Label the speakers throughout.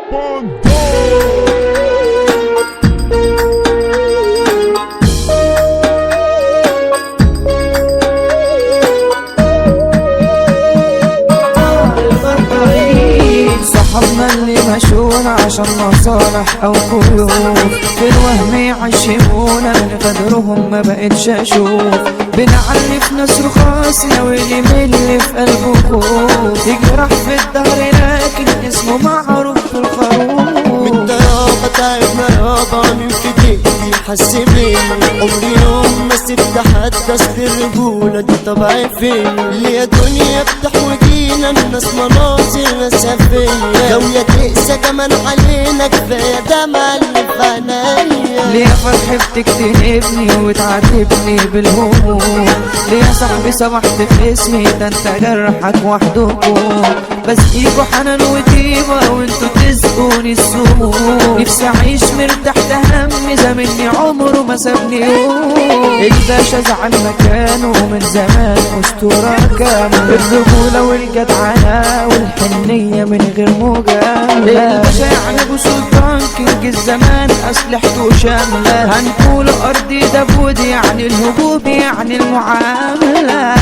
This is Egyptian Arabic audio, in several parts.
Speaker 1: صحابنا اللي مشونا عشان مصالح او قيود في الوهم يعشمونا من غدرهم ما بقتش اشوف بنعلي في ناس رخاصنا واللي ملي في قلبه خوف يجرح في الدهر لكن اسمه معروف في الخروف
Speaker 2: من يابا تعبنا يابا من في دقيقتي حس بيا عمري يوم ما سبت حد اصل الرجولة دي طبعي فيا ليه دنيا بتحوجينا الناس مناظر ناسها فيا لو يا تقسى كمان علينا كفاية دمع اللي في عينيا
Speaker 1: ليه يا فرحي بتكتنبني وتعاتبني بالهموم ليه يا صاحبي سمحت في اسمي ده انت جرحك وحدكم بسقيكوا حنان وطيبة وانتوا تسقوني السموم نفسي اعيش مرتاح ده هم زمني عمره ما سابني يوم الباشا زعل مكانه من زمان اسطورة كامل الرجولة والجدعنة والحنية من غير مجاملة الباشا يعني ابو سلطان كينج الزمان اسلحته شاملة هنقول ارضي داوود يعني الهجوم يعني المعاملة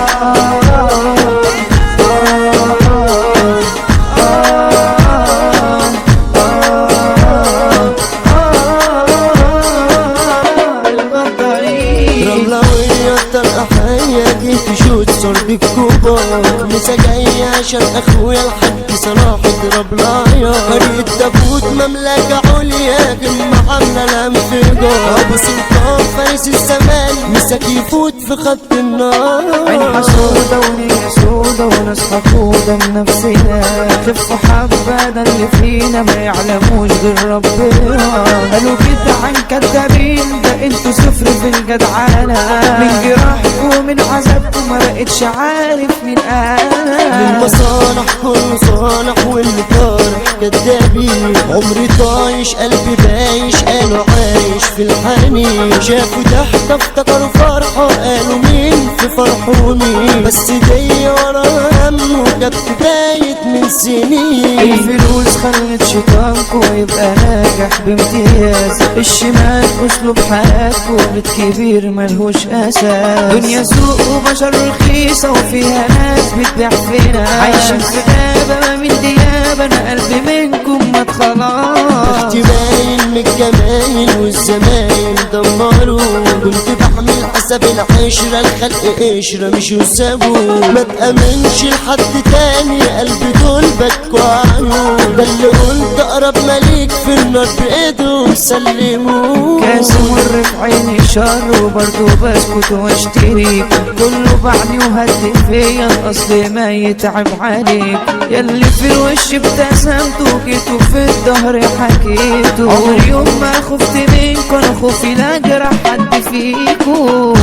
Speaker 1: الغدارين
Speaker 2: رملوية طلقة حية جيت تشوت صرب الكوباك مسا جاية عشان اخويا الحاج صلاح اضرب لايا قرية داوود مملكة عليا جمع عاملة الانفجار ابو سلطان فارس الزمان مساك يفوت في خط النار
Speaker 1: عين حسودة ونية سودة وناس حقودة من نفسنا خفوا حبة ده اللي فينا ما يعلموش غير ربنا قالوا كده عن كدابين ده انتوا صفر في الجدعانة من جراحكم من عذابكم ما بقتش عارف مين انا
Speaker 2: للمصالح كله صالح واللي طارح كدابين عمري طايش قلبي بايش قالوا عايش في الحنين شافوا تحت افتكروا فرحة قالوا مين في فرحه ومين بس دي ورا هم وكانت بداية من سنين
Speaker 1: الفلوس خلت شيطانكو يبقى ناجح بامتياز الشمال اسلوب حياتكو بيت كبير ملهوش اساس دنيا سوق وبشر رخيصة وفيها ناس بتبيع فينا عايشين في غابة ما من ديابة انا قلبي منكم ما خلاص
Speaker 2: اختي باين من الجمايل والزمايل دمروا كنت بعمل حسب العشرة الخلق قشرة مش يسابوا ما تأمنش لحد تاني قلبي دول بكوا عيون ده اللي قلت اقرب مليك في النار بايدهم سلموا
Speaker 1: كاس مر في عيني شر وبرضه بسكت واشتري كله باعني وهدي فيا الاصل ما يتعب عليك ياللي في الوش ابتسمتوا جيتوا في الظهر حكيتوا عمري يوم ما خفت منكم انا خوفي لا جرح حد فيكم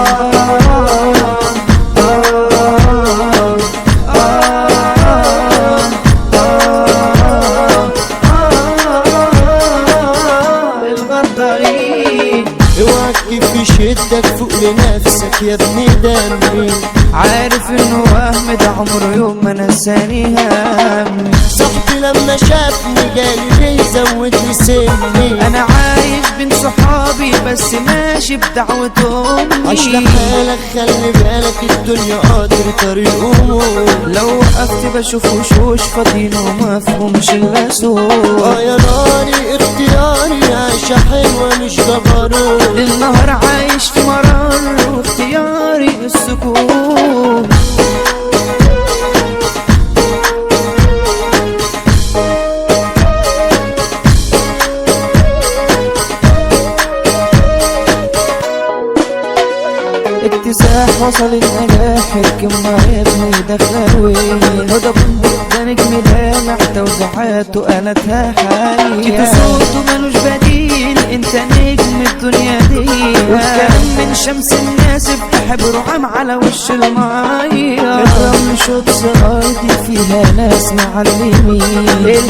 Speaker 1: الغدارين
Speaker 2: اوعى كيف يشدك فوق لنفسك يا ابني دمي
Speaker 1: عارف انه وهم ده عمره يوم ما نساني همي
Speaker 2: صاحبي لما شافني جالي ليه زود لي سني
Speaker 1: انا عايش بين صحابي بس ماشي بدعوة
Speaker 2: عيش
Speaker 1: امي
Speaker 2: لحالك خلي بالك الدنيا قادر طريق أمور
Speaker 1: لو وقفت بشوف وشوش فاضيين وما فهمش الا صوت
Speaker 2: اه يا ناري اختياري عايشة حلوة مش جبروت
Speaker 1: النهار عايش في مرار واختياري السكون اكتساح وصل النجاح الكلمة يا ابني داخلة وين هدى بندق ده نجم لامع توزيعاته قالتها حاليا جيتو صوته ملوش بديل انت نجم الدنيا دي والكلام من شمس الناس بتحب رعام على وش المية الرمل شوت ارضي فيها ناس معلمين الحاج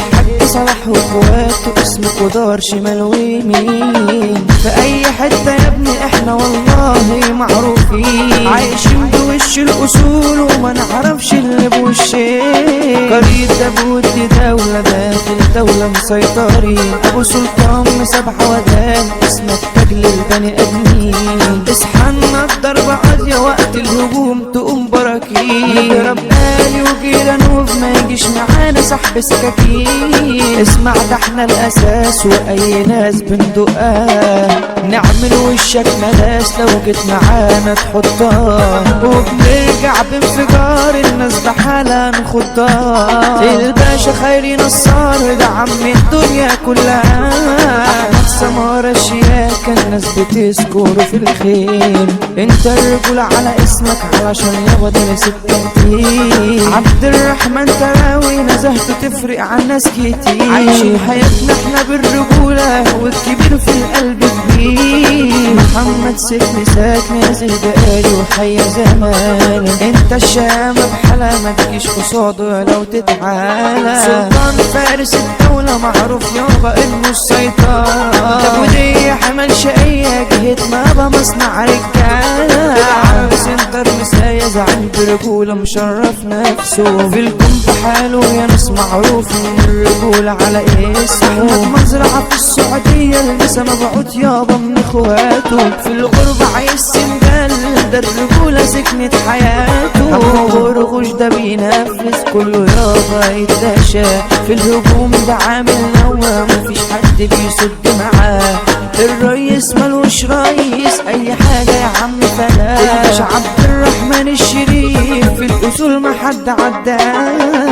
Speaker 1: صلاح واخواته اسمك ودار شمال ويمين في اي حتة يا ابني احنا والله معروفين عايشين بوش الاصول وما نعرفش اللي بوشين قرية داوود دي دولة داخل دولة مسيطرين ابو سلطان مسابحة ودان اسمك تاج للبني ادمين اصحى الضربة قاضية وقت الهجوم تقوم براكين نضرب آلي وجيران ما يجيش معانا صاحب سكاكين اسمع ده احنا الاساس واي ناس بندقها نعمل وشك ملاس لو جيت معانا تحطها وبنرجع بانفجار الناس بحالها نخضها الباشا خيري نصار ده عم الدنيا كلها احمد سمارة شياكة الناس بتذكره في الخير انت الرجولة على اسمك علشان يابا ده ناس التنتين عبد الرحمن تراوي نزهته تفرق عن ناس كتير عايشين حياتنا احنا بالرجولة والكبير في القلب كبير محمد سيف مساك نازل بقالي وحيا زمان انت الشامة بحالة ما تجيش قصاده لو تتعالى سلطان فارس الدولة معروف يابا انه السيطرة طب ودي حمل شقية جهة ما مصنع رجالة العرب سنتر مسايا زعيم برجولة مشرف نفسه في الكون بحاله يا ناس معروف من الرجولة على اسمه احمد مزرعة في السعودية لسه مبعوت يابا من اخواته في الغربة عايز سنجال ده الرجولة سكنت حياته غرغوش ده بينفذ كله يابا يتلاشى في الهجوم ده عامل نوى مفيش حد بيصد معاه الريس ملوش ريس اي حاجة يا عم فلا الباشا عبد الرحمن الشريف في الاصول ما حد عداه